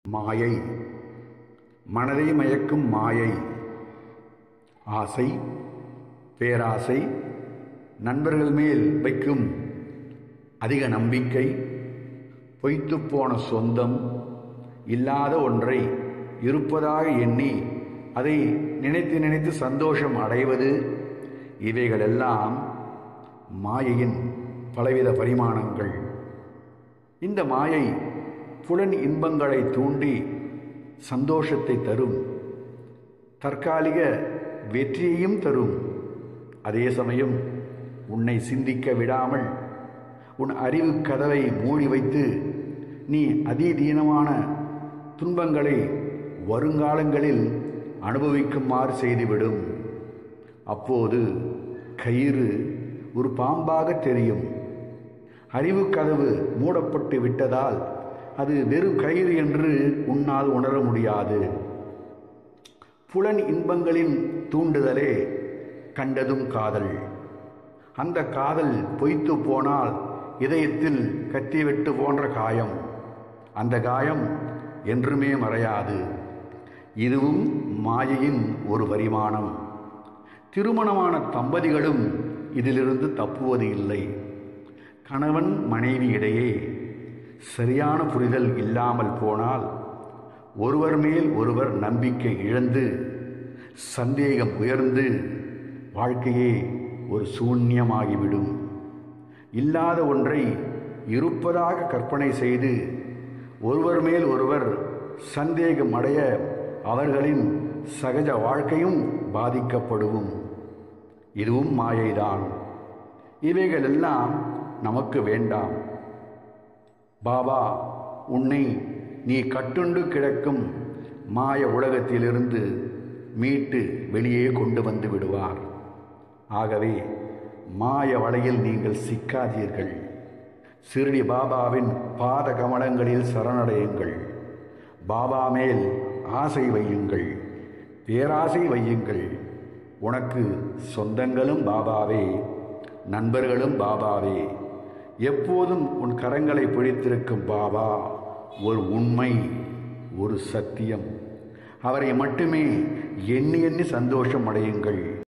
மாயை மனதை மயக்கும் மாயை ஆசை பேராசை நண்பர்கள் மேல் வைக்கும் அதிக நம்பிக்கை பொய்த்துப்போன சொந்தம் இல்லாத ஒன்றை இருப்பதாக எண்ணி அதை நினைத்து நினைத்து சந்தோஷம் அடைவது இவைகளெல்லாம் மாயையின் பலவித பரிமாணங்கள் இந்த மாயை புலன் இன்பங்களை தூண்டி சந்தோஷத்தை தரும் தற்காலிக வெற்றியையும் தரும் அதே சமயம் உன்னை சிந்திக்க விடாமல் உன் அறிவு கதவை மூடி வைத்து நீ அதீதீனமான துன்பங்களை வருங்காலங்களில் அனுபவிக்குமாறு செய்துவிடும் அப்போது கயிறு ஒரு பாம்பாக தெரியும் அறிவு கதவு மூடப்பட்டு விட்டதால் அது வெறும் கயிறு என்று உன்னால் உணர முடியாது புலன் இன்பங்களின் தூண்டுதலே கண்டதும் காதல் அந்த காதல் பொய்த்து போனால் இதயத்தில் கத்திவெட்டு போன்ற காயம் அந்த காயம் என்றுமே மறையாது இதுவும் மாயையின் ஒரு பரிமாணம் திருமணமான தம்பதிகளும் இதிலிருந்து தப்புவது இல்லை கணவன் மனைவி இடையே சரியான புரிதல் இல்லாமல் போனால் ஒருவர் மேல் ஒருவர் நம்பிக்கை இழந்து சந்தேகம் உயர்ந்து வாழ்க்கையே ஒரு சூன்யமாகிவிடும் இல்லாத ஒன்றை இருப்பதாக கற்பனை செய்து ஒருவர் மேல் ஒருவர் சந்தேகம் அடைய அவர்களின் சகஜ வாழ்க்கையும் பாதிக்கப்படுவும் இதுவும் மாயைதான் இவைகளெல்லாம் நமக்கு வேண்டாம் பாபா உன்னை நீ கட்டுண்டு கிடக்கும் மாய உலகத்திலிருந்து மீட்டு வெளியே கொண்டு வந்து விடுவார் ஆகவே மாய வலையில் நீங்கள் சிக்காதீர்கள் சிறுடி பாபாவின் பாத கமலங்களில் சரணடையுங்கள் பாபா மேல் ஆசை வையுங்கள் பேராசை வையுங்கள் உனக்கு சொந்தங்களும் பாபாவே நண்பர்களும் பாபாவே எப்போதும் உன் கரங்களை பிடித்திருக்கும் பாபா ஒரு உண்மை ஒரு சத்தியம் அவரை மட்டுமே எண்ணி எண்ணி சந்தோஷம் அடையுங்கள்